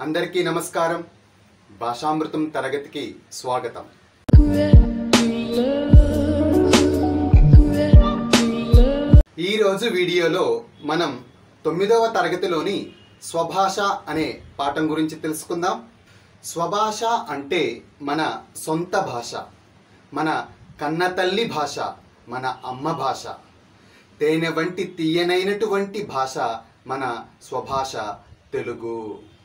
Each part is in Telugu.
అందరికీ నమస్కారం భాషామృతం తరగతికి స్వాగతం ఈరోజు వీడియోలో మనం తొమ్మిదవ తరగతిలోని స్వభాష అనే పాఠం గురించి తెలుసుకుందాం స్వభాష అంటే మన సొంత భాష మన కన్నతల్లి భాష మన అమ్మ భాష తేనె వంటి తీయనైనటువంటి భాష మన స్వభాష తెలుగు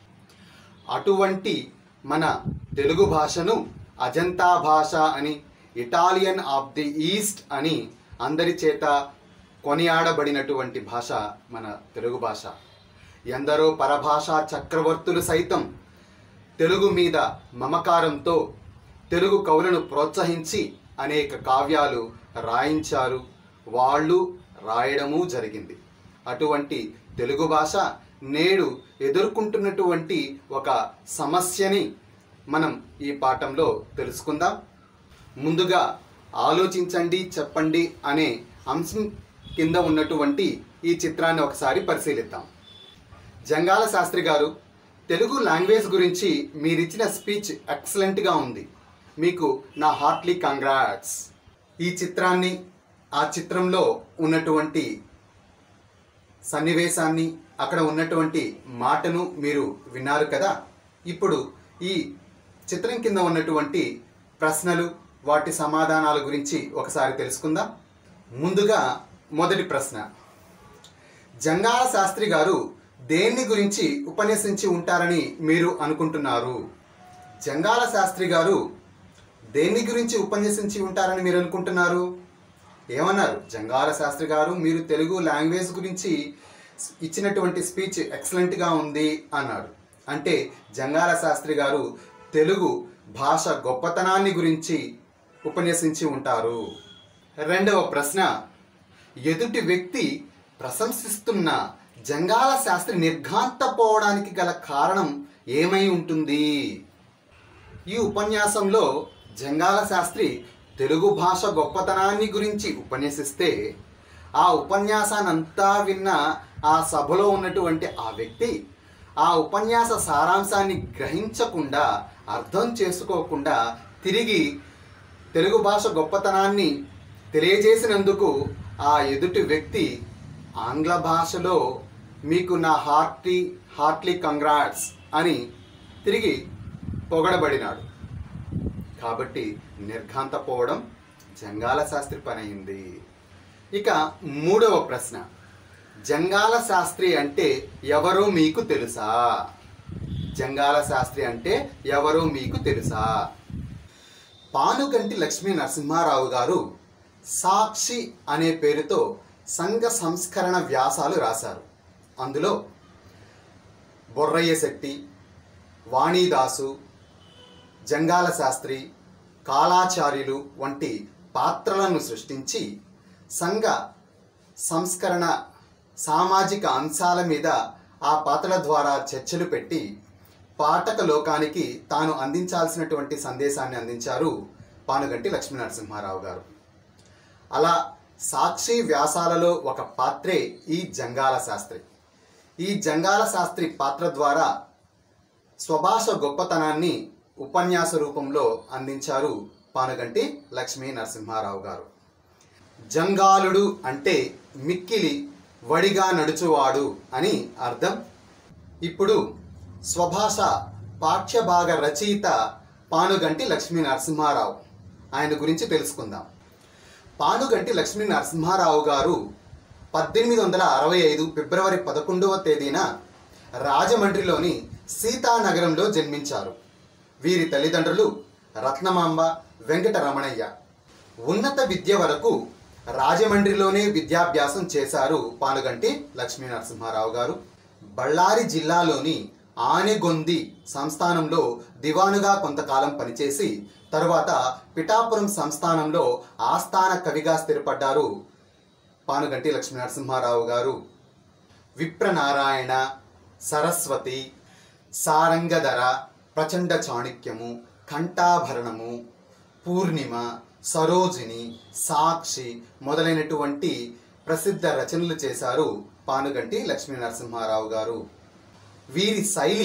అటువంటి మన తెలుగు భాషను అజంతా భాష అని ఇటాలియన్ ఆఫ్ ది ఈస్ట్ అని అందరి చేత కొనియాడబడినటువంటి భాష మన తెలుగు భాష ఎందరో పరభాషా చక్రవర్తులు సైతం తెలుగు మీద మమకారంతో తెలుగు కవులను ప్రోత్సహించి అనేక కావ్యాలు రాయించారు వాళ్ళు రాయడము జరిగింది అటువంటి తెలుగు భాష నేడు ఎదుర్కొంటున్నటువంటి ఒక సమస్యని మనం ఈ పాఠంలో తెలుసుకుందాం ముందుగా ఆలోచించండి చెప్పండి అనే అంశం కింద ఉన్నటువంటి ఈ చిత్రాన్ని ఒకసారి పరిశీలిద్దాం జంగాల శాస్త్రి గారు తెలుగు లాంగ్వేజ్ గురించి మీరిచ్చిన స్పీచ్ ఎక్సలెంట్గా ఉంది మీకు నా హార్ట్లీ కంగ్రాట్స్ ఈ చిత్రాన్ని ఆ చిత్రంలో ఉన్నటువంటి సన్నివేశాన్ని అక్కడ ఉన్నటువంటి మాటను మీరు విన్నారు కదా ఇప్పుడు ఈ చిత్రం కింద ఉన్నటువంటి ప్రశ్నలు వాటి సమాధానాల గురించి ఒకసారి తెలుసుకుందాం ముందుగా మొదటి ప్రశ్న జంగాల శాస్త్రి గారు దేన్ని గురించి ఉపన్యసించి ఉంటారని మీరు అనుకుంటున్నారు జంగాల శాస్త్రి గారు దేన్ని గురించి ఉపన్యసించి ఉంటారని మీరు అనుకుంటున్నారు ఏమన్నారు జంగాల శాస్త్రి గారు మీరు తెలుగు లాంగ్వేజ్ గురించి ఇచ్చినటువంటి స్పీచ్ ఎక్సలెంట్గా ఉంది అన్నాడు అంటే జంగాల శాస్త్రి గారు తెలుగు భాష గొప్పతనాన్ని గురించి ఉపన్యసించి ఉంటారు రెండవ ప్రశ్న ఎదుటి వ్యక్తి ప్రశంసిస్తున్న జంగాల శాస్త్రి నిర్ఘాంతపోవడానికి గల కారణం ఏమై ఉంటుంది ఈ ఉపన్యాసంలో జంగాల శాస్త్రి తెలుగు భాష గొప్పతనాన్ని గురించి ఉపన్యసిస్తే ఆ ఉపన్యాసానంతా విన్న ఆ సభలో ఉన్నటువంటి ఆ వ్యక్తి ఆ ఉపన్యాస సారాంశాన్ని గ్రహించకుండా అర్థం చేసుకోకుండా తిరిగి తెలుగు భాష గొప్పతనాన్ని తెలియజేసినందుకు ఆ ఎదుటి వ్యక్తి ఆంగ్ల భాషలో మీకు నా హార్టీ హార్ట్లీ కంగ్రాట్స్ అని తిరిగి పొగడబడినాడు కాబట్టి నిర్ఘాంతపోవడం జంగాల శాస్త్రి పని అయింది ఇక మూడవ ప్రశ్న జంగాల శాస్త్రి అంటే ఎవరో మీకు తెలుసా జంగాల శాస్త్రి అంటే ఎవరో మీకు తెలుసా పానుగంటి లక్ష్మీ నరసింహారావు గారు సాక్షి అనే పేరుతో సంఘ సంస్కరణ వ్యాసాలు రాశారు అందులో బొర్రయ్య శెట్టి వాణీదాసు జంగాల శాస్త్రి కాలాచార్యులు వంటి పాత్రలను సృష్టించి సంఘ సంస్కరణ సామాజిక అంశాల మీద ఆ పాత్రల ద్వారా చర్చలు పెట్టి పాఠక లోకానికి తాను అందించాల్సినటువంటి సందేశాన్ని అందించారు పానుగంటి లక్ష్మీ నరసింహారావు గారు అలా సాక్షి వ్యాసాలలో ఒక పాత్రే ఈ జంగాల శాస్త్రి ఈ జంగాల శాస్త్రి పాత్ర ద్వారా స్వభాష గొప్పతనాన్ని ఉపన్యాస రూపంలో అందించారు పానుగంటి లక్ష్మీ నరసింహారావు గారు జంగాలుడు అంటే మిక్కిలి వడిగా నడుచువాడు అని అర్థం ఇప్పుడు స్వభాష పాఠ్యభాగ రచయిత పానుగంటి లక్ష్మీ నరసింహారావు ఆయన గురించి తెలుసుకుందాం పానుగంటి లక్ష్మీ నరసింహారావు గారు పద్దెనిమిది వందల అరవై ఐదు ఫిబ్రవరి పదకొండవ తేదీన రాజమండ్రిలోని సీతానగరంలో జన్మించారు వీరి తల్లిదండ్రులు రత్నమాంబ వెంకటరమణయ్య ఉన్నత విద్య వరకు రాజమండ్రిలోనే విద్యాభ్యాసం చేశారు పానుగంటి లక్ష్మీ నరసింహారావు గారు బళ్ళారి జిల్లాలోని ఆనెగొంది సంస్థానంలో దివానుగా కొంతకాలం పనిచేసి తరువాత పిఠాపురం సంస్థానంలో ఆస్థాన కవిగా స్థిరపడ్డారు పానుగంటి లక్ష్మీ నరసింహారావు గారు విప్రనారాయణ సరస్వతి సారంగధర ప్రచండ చాణక్యము కంఠాభరణము పూర్ణిమ సరోజిని సాక్షి మొదలైనటువంటి ప్రసిద్ధ రచనలు చేశారు పానుగంటి లక్ష్మీ నరసింహారావు గారు వీరి శైలి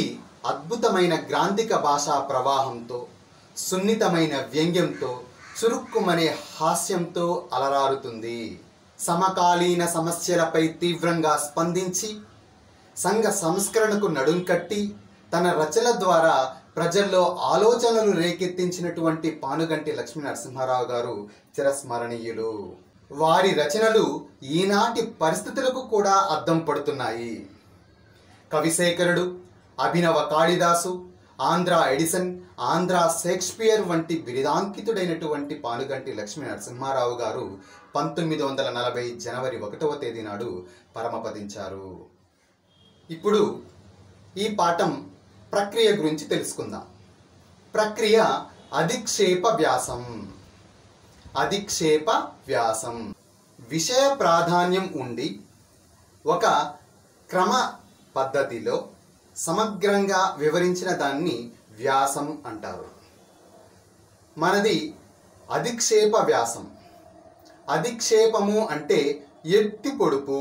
అద్భుతమైన గ్రాంధిక భాషా ప్రవాహంతో సున్నితమైన వ్యంగ్యంతో చురుక్కుమనే హాస్యంతో అలరారుతుంది సమకాలీన సమస్యలపై తీవ్రంగా స్పందించి సంఘ సంస్కరణకు నడుం కట్టి తన రచన ద్వారా ప్రజల్లో ఆలోచనలు రేకెత్తించినటువంటి పానుగంటి లక్ష్మీ నరసింహారావు గారు చిరస్మరణీయులు వారి రచనలు ఈనాటి పరిస్థితులకు కూడా అద్దం పడుతున్నాయి కవిశేఖరుడు అభినవ కాళిదాసు ఆంధ్ర ఎడిసన్ ఆంధ్ర షేక్స్పియర్ వంటి బిరుదాంకితుడైనటువంటి పానుగంటి లక్ష్మీ నరసింహారావు గారు పంతొమ్మిది వందల నలభై జనవరి ఒకటవ తేదీ నాడు పరమపదించారు ఇప్పుడు ఈ పాఠం ప్రక్రియ గురించి తెలుసుకుందాం ప్రక్రియ అధిక్షేప వ్యాసం అధిక్షేప వ్యాసం విషయ ప్రాధాన్యం ఉండి ఒక క్రమ పద్ధతిలో సమగ్రంగా వివరించిన దాన్ని వ్యాసం అంటారు మనది అధిక్షేప వ్యాసం అధిక్షేపము అంటే ఎత్తి పొడుపు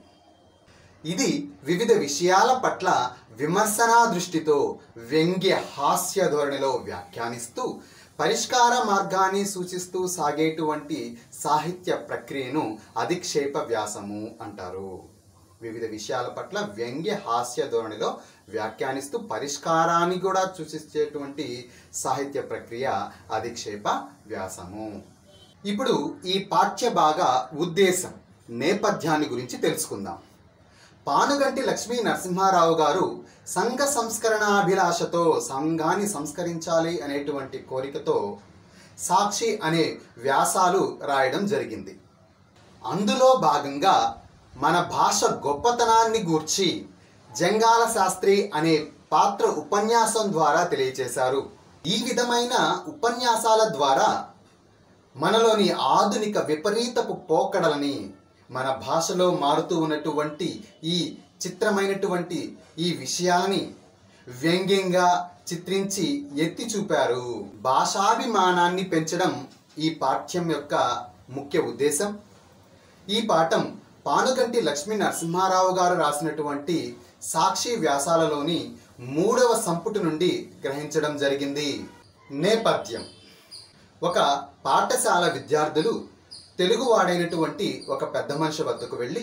ఇది వివిధ విషయాల పట్ల విమర్శనా దృష్టితో వ్యంగ్య హాస్య ధోరణిలో వ్యాఖ్యానిస్తూ పరిష్కార మార్గాన్ని సూచిస్తూ సాగేటువంటి సాహిత్య ప్రక్రియను అధిక్షేప వ్యాసము అంటారు వివిధ విషయాల పట్ల వ్యంగ్య హాస్య ధోరణిలో వ్యాఖ్యానిస్తూ పరిష్కారాన్ని కూడా సూచించేటువంటి సాహిత్య ప్రక్రియ అధిక్షేప వ్యాసము ఇప్పుడు ఈ పాఠ్య భాగ ఉద్దేశం నేపథ్యాన్ని గురించి తెలుసుకుందాం పానుగంటి లక్ష్మీ నరసింహారావు గారు సంఘ సంస్కరణాభిలాషతో సంఘాన్ని సంస్కరించాలి అనేటువంటి కోరికతో సాక్షి అనే వ్యాసాలు రాయడం జరిగింది అందులో భాగంగా మన భాష గొప్పతనాన్ని గూర్చి జంగాల శాస్త్రి అనే పాత్ర ఉపన్యాసం ద్వారా తెలియచేశారు ఈ విధమైన ఉపన్యాసాల ద్వారా మనలోని ఆధునిక విపరీతపు పోకడలని మన భాషలో మారుతూ ఉన్నటువంటి ఈ చిత్రమైనటువంటి ఈ విషయాలని వ్యంగ్యంగా చిత్రించి ఎత్తి చూపారు భాషాభిమానాన్ని పెంచడం ఈ పాఠ్యం యొక్క ముఖ్య ఉద్దేశం ఈ పాఠం పానుగంటి లక్ష్మీ నరసింహారావు గారు రాసినటువంటి సాక్షి వ్యాసాలలోని మూడవ సంపుటి నుండి గ్రహించడం జరిగింది నేపథ్యం ఒక పాఠశాల విద్యార్థులు తెలుగువాడైనటువంటి ఒక పెద్ద మనిషి వద్దకు వెళ్ళి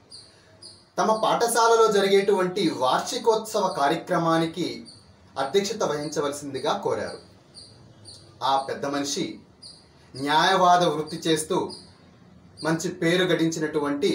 తమ పాఠశాలలో జరిగేటువంటి వార్షికోత్సవ కార్యక్రమానికి అధ్యక్షత వహించవలసిందిగా కోరారు ఆ పెద్ద మనిషి న్యాయవాద వృత్తి చేస్తూ మంచి పేరు గడించినటువంటి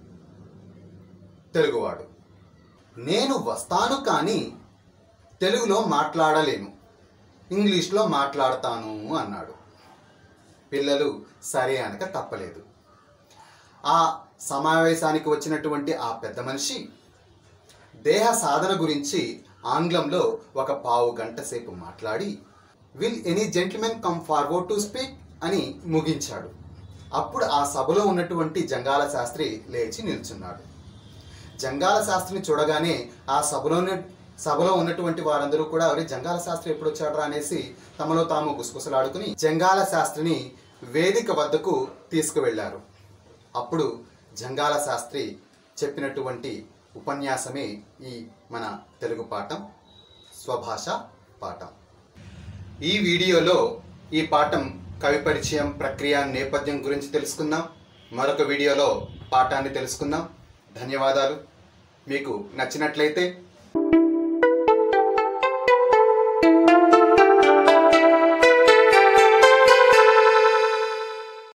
తెలుగువాడు నేను వస్తాను కానీ తెలుగులో మాట్లాడలేను ఇంగ్లీష్లో మాట్లాడతాను అన్నాడు పిల్లలు సరే అనక తప్పలేదు ఆ సమావేశానికి వచ్చినటువంటి ఆ పెద్ద మనిషి దేహ సాధన గురించి ఆంగ్లంలో ఒక పావు గంట సేపు మాట్లాడి will any gentlemen come forward to speak అని ముగించాడు అప్పుడు ఆ సభలో ఉన్నటువంటి జంగాల శాస్త్రి లేచి నిల్చున్నాడు జంగాల శాస్త్రిని చూడగానే ఆ సభలోనే సభలో ఉన్నటువంటి వారందరూ కూడా ఎవరి జంగాల శాస్త్రి ఎప్పుడు వచ్చాడరా అనేసి తమలో తాము గుసగుసలాడుకుని జంగాల శాస్త్రిని వేదిక వద్దకు తీసుకువెళ్ళారు అప్పుడు జంగాల శాస్త్రి చెప్పినటువంటి ఉపన్యాసమే ఈ మన తెలుగు పాఠం స్వభాష పాఠం ఈ వీడియోలో ఈ పాఠం కవి పరిచయం ప్రక్రియ నేపథ్యం గురించి తెలుసుకుందాం మరొక వీడియోలో పాఠాన్ని తెలుసుకుందాం ధన్యవాదాలు మీకు నచ్చినట్లయితే